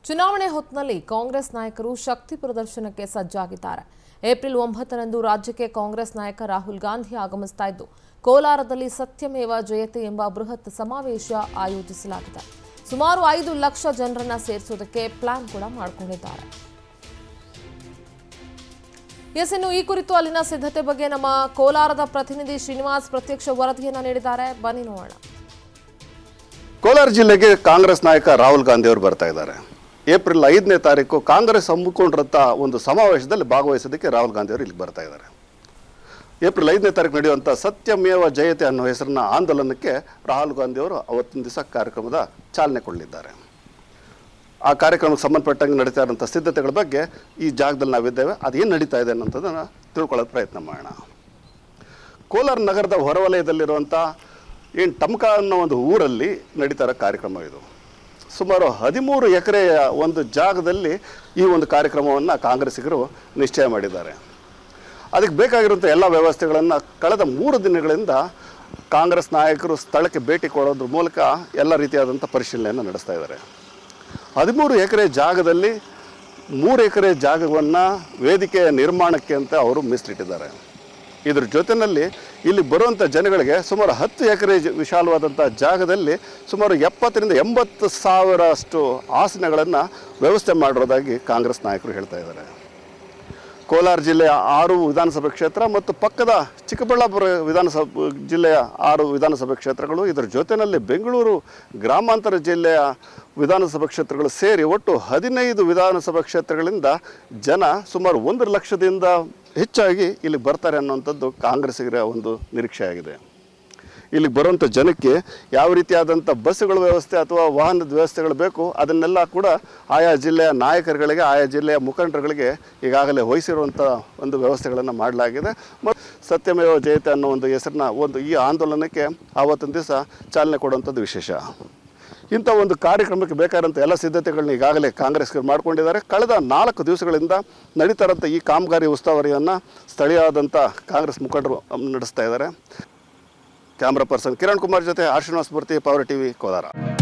ಚುನಾವಣೆ ಹೊತ್ತಿನಲ್ಲಿ ಕಾಂಗ್ರೆಸ್ ನಾಯಕರು ಶಕ್ತಿ ಪ್ರದರ್ಶನಕ್ಕೆ ಸಜ್ಜಾಗಿದ್ದಾರೆ ಏಪ್ರಿಲ್ ಒಂಬತ್ತರಂದು ರಾಜ್ಯಕ್ಕೆ ಕಾಂಗ್ರೆಸ್ ನಾಯಕ ರಾಹುಲ್ ಗಾಂಧಿ ಆಗಮಿಸ್ತಾ ಇದ್ದು ಕೋಲಾರದಲ್ಲಿ ಸತ್ಯಮೇವ ಜಯತೆ ಎಂಬ ಬೃಹತ್ ಸಮಾವೇಶ ಆಯೋಜಿಸಲಾಗಿದೆ ಸುಮಾರು ಐದು ಲಕ್ಷ ಜನರನ್ನ ಸೇರಿಸೋದಕ್ಕೆ ಪ್ಲಾನ್ ಕೂಡ ಮಾಡಿಕೊಂಡಿದ್ದಾರೆ ಎಸ್ ಇನ್ನು ಈ ಕುರಿತು ಅಲ್ಲಿನ ಸಿದ್ಧತೆ ಬಗ್ಗೆ ನಮ್ಮ ಕೋಲಾರದ ಪ್ರತಿನಿಧಿ ಶ್ರೀನಿವಾಸ್ ಪ್ರತ್ಯಕ್ಷ ವರದಿಯನ್ನ ನೀಡಿದ್ದಾರೆ ಬನ್ನಿ ನೋಡೋಣ ಕೋಲಾರ ಜಿಲ್ಲೆಗೆ ಕಾಂಗ್ರೆಸ್ ನಾಯಕ ರಾಹುಲ್ ಗಾಂಧಿ ಅವರು ಬರ್ತಾ ಇದ್ದಾರೆ ಏಪ್ರಿಲ್ ಐದನೇ ತಾರೀಕು ಕಾಂಗ್ರೆಸ್ ಹಮ್ಮಿಕೊಂಡಿರಂಥ ಒಂದು ಸಮಾವೇಶದಲ್ಲಿ ಭಾಗವಹಿಸೋದಕ್ಕೆ ರಾಹುಲ್ ಗಾಂಧಿ ಅವರು ಇಲ್ಲಿಗೆ ಬರ್ತಾ ಇದ್ದಾರೆ ಏಪ್ರಿಲ್ ಐದನೇ ತಾರೀಕು ನಡೆಯುವಂಥ ಸತ್ಯಮೇವ ಜಯತೆ ಅನ್ನೋ ಹೆಸರಿನ ಆಂದೋಲನಕ್ಕೆ ರಾಹುಲ್ ಗಾಂಧಿ ಅವರು ಅವತ್ತಿನ ದಿವಸ ಕಾರ್ಯಕ್ರಮದ ಚಾಲನೆ ಕೊಡಲಿದ್ದಾರೆ ಆ ಕಾರ್ಯಕ್ರಮಕ್ಕೆ ಸಂಬಂಧಪಟ್ಟಂಗೆ ನಡೀತಾ ಇರೋಂಥ ಸಿದ್ಧತೆಗಳ ಬಗ್ಗೆ ಈ ಜಾಗದಲ್ಲಿ ನಾವಿದ್ದೇವೆ ಅದೇನು ನಡೀತಾ ಇದೆ ಅನ್ನೋಂಥದ್ದನ್ನು ತಿಳ್ಕೊಳ್ಳೋಕೆ ಪ್ರಯತ್ನ ಮಾಡೋಣ ಕೋಲಾರ ನಗರದ ಹೊರವಲಯದಲ್ಲಿರುವಂಥ ಏನು ಟಮ್ಕ ಅನ್ನೋ ಒಂದು ಊರಲ್ಲಿ ನಡೀತಾ ಇರೋ ಕಾರ್ಯಕ್ರಮ ಇದು ಸುಮಾರು ಹದಿಮೂರು ಎಕರೆಯ ಒಂದು ಜಾಗದಲ್ಲಿ ಈ ಒಂದು ಕಾರ್ಯಕ್ರಮವನ್ನು ಕಾಂಗ್ರೆಸ್ಸಿಗರು ನಿಶ್ಚಯ ಮಾಡಿದ್ದಾರೆ ಅದಕ್ಕೆ ಬೇಕಾಗಿರುವಂಥ ಎಲ್ಲ ವ್ಯವಸ್ಥೆಗಳನ್ನು ಕಳೆದ ಮೂರು ದಿನಗಳಿಂದ ಕಾಂಗ್ರೆಸ್ ನಾಯಕರು ಸ್ಥಳಕ್ಕೆ ಭೇಟಿ ಕೊಡೋದ್ರ ಮೂಲಕ ಎಲ್ಲ ರೀತಿಯಾದಂಥ ಪರಿಶೀಲನೆಯನ್ನು ನಡೆಸ್ತಾ ಇದ್ದಾರೆ ಹದಿಮೂರು ಎಕರೆ ಜಾಗದಲ್ಲಿ ಮೂರು ಎಕರೆ ಜಾಗವನ್ನು ವೇದಿಕೆಯ ನಿರ್ಮಾಣಕ್ಕೆ ಅಂತ ಅವರು ಮೀಸಲಿಟ್ಟಿದ್ದಾರೆ ಇದ್ರ ಜೊತೆಯಲ್ಲಿ ಇಲ್ಲಿ ಬರುವಂಥ ಜನಗಳಿಗೆ ಸುಮಾರು ಹತ್ತು ಎಕರೆ ಜ- ವಿಶಾಲವಾದಂಥ ಜಾಗದಲ್ಲಿ ಸುಮಾರು ಎಪ್ಪತ್ತರಿಂದ ಎಂಬತ್ತು ಸಾವಿರ ಅಷ್ಟು ಆಸನಗಳನ್ನು ವ್ಯವಸ್ಥೆ ಮಾಡಿರೋದಾಗಿ ಕಾಂಗ್ರೆಸ್ ನಾಯಕರು ಹೇಳ್ತಾ ಇದ್ದಾರೆ ಕೋಲಾರ ಜಿಲ್ಲೆಯ ಆರು ವಿಧಾನಸಭೆ ಕ್ಷೇತ್ರ ಮತ್ತು ಪಕ್ಕದ ಚಿಕ್ಕಬಳ್ಳಾಪುರ ವಿಧಾನಸಭೆ ಜಿಲ್ಲೆಯ ಆರು ವಿಧಾನಸಭೆ ಕ್ಷೇತ್ರಗಳು ಇದರ ಜೊತೆಯಲ್ಲಿ ಬೆಂಗಳೂರು ಗ್ರಾಮಾಂತರ ಜಿಲ್ಲೆಯ ವಿಧಾನಸಭಾ ಕ್ಷೇತ್ರಗಳು ಸೇರಿ ಒಟ್ಟು ಹದಿನೈದು ವಿಧಾನಸಭಾ ಕ್ಷೇತ್ರಗಳಿಂದ ಜನ ಸುಮಾರು ಒಂದು ಲಕ್ಷದಿಂದ ಹೆಚ್ಚಾಗಿ ಇಲ್ಲಿ ಬರ್ತಾರೆ ಅನ್ನುವಂಥದ್ದು ಕಾಂಗ್ರೆಸ್ಸಿಗರ ಒಂದು ನಿರೀಕ್ಷೆ ಆಗಿದೆ ಇಲ್ಲಿಗೆ ಬರುವಂಥ ಜನಕ್ಕೆ ಯಾವ ರೀತಿಯಾದಂಥ ಬಸ್ಸುಗಳ ವ್ಯವಸ್ಥೆ ಅಥವಾ ವಾಹನದ ವ್ಯವಸ್ಥೆಗಳು ಬೇಕು ಅದನ್ನೆಲ್ಲ ಕೂಡ ಆಯಾ ಜಿಲ್ಲೆಯ ನಾಯಕರುಗಳಿಗೆ ಆಯಾ ಜಿಲ್ಲೆಯ ಮುಖಂಡರುಗಳಿಗೆ ಈಗಾಗಲೇ ವಹಿಸಿರುವಂಥ ಒಂದು ವ್ಯವಸ್ಥೆಗಳನ್ನು ಮಾಡಲಾಗಿದೆ ಮತ್ತು ಸತ್ಯಮೇವ ಜಯತೆ ಅನ್ನೋ ಒಂದು ಹೆಸರನ್ನ ಒಂದು ಈ ಆಂದೋಲನಕ್ಕೆ ಆವತ್ತಿನ ದಿವಸ ಚಾಲನೆ ಕೊಡುವಂಥದ್ದು ವಿಶೇಷ ಇಂಥ ಒಂದು ಕಾರ್ಯಕ್ರಮಕ್ಕೆ ಬೇಕಾದಂಥ ಎಲ್ಲ ಸಿದ್ಧತೆಗಳನ್ನ ಈಗಾಗಲೇ ಕಾಂಗ್ರೆಸ್ಗರು ಮಾಡ್ಕೊಂಡಿದ್ದಾರೆ ಕಳೆದ ನಾಲ್ಕು ದಿವಸಗಳಿಂದ ನಡೀತಾ ಇರೋಂಥ ಈ ಕಾಮಗಾರಿ ಉಸ್ತುವಾರಿಯನ್ನು ಸ್ಥಳೀಯವಾದಂಥ ಕಾಂಗ್ರೆಸ್ ಮುಖಂಡರು ನಡೆಸ್ತಾ ಇದ್ದಾರೆ ಕ್ಯಾಮ್ರಾ ಪರ್ಸನ್ ಕಿರಣ್ ಕುಮಾರ್ ಜೊತೆ R Srinivasa Murthy power TV Kolar